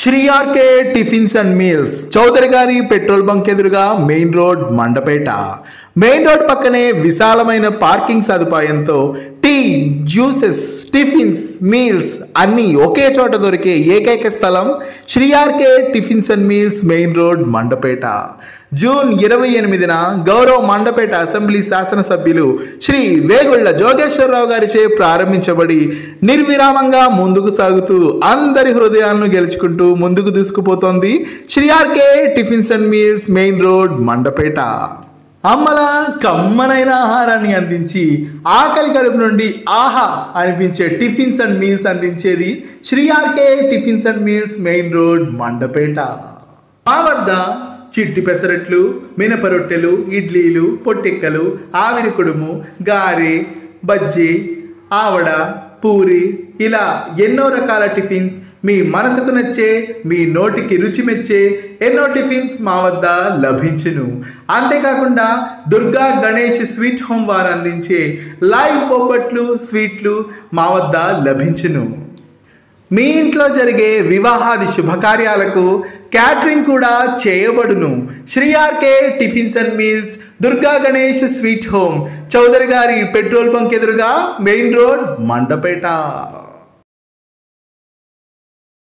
Shri RK tiffins and meals Chowdary గారి petrol bunk ఎదురుగా main road Mandapeta main road పక్కనే విశాలమైన పార్కింగ్ సదుపాయంతో టీ జ్యూసెస్ టిఫిన్స్ మీల్స్ అన్నీ ఒకే చోట దొరికే ఏకైక స్థలం Shri RK tiffins and meals main road Mandapeta June ఇరవై ఎనిమిదిన గౌరవ మండపేట అసెంబ్లీ శాసనసభ్యులు శ్రీ వేగుళ్ల జోగేశ్వరరావు గారిచే ప్రారంభించబడి నిర్విరామంగా ముందుకు సాగుతూ అందరి హృదయాలను గెలుచుకుంటూ ముందుకు దూసుకుపోతోంది Shri RK tiffins and meals main road Mandapeta అమ్మల కమ్మనైన ఆహారాన్ని అందించి ఆకలి కడుపు నుండి ఆహా అనిపించే టిఫిన్స్ అండ్ మీల్స్ అందించేది Shri RK tiffins and meals main road Mandapeta మా వద్ద చిట్టి పెసరట్లు మినప రొట్టెలు ఇడ్లీలు పొట్టెక్కలు ఆవిరి కుడుము గారె బజ్జీ ఆవడ పూరి ఇలా ఎన్నో రకాల టిఫిన్స్ మీ మనసుకు నచ్చే మీ నోటికి రుచి మెచ్చే ఎన్నో టిఫిన్స్ మా వద్ద లభించును అంతేకాకుండా దుర్గా గణేష్ స్వీట్ హోమ్ వారు అందించే లైవ్ బొబ్బట్లు స్వీట్లు మా వద్ద లభించును మీ ఇంట్లో జరిగే వివాహాది శుభకార్యాలకు క్యాటరింగ్ కూడా చేయబడును Shri RK tiffins and meals Durga Ganesh sweet home Chowdary గారి పెట్రోల్ బంక్ ఎదురుగా మెయిన్ రోడ్ మండపేట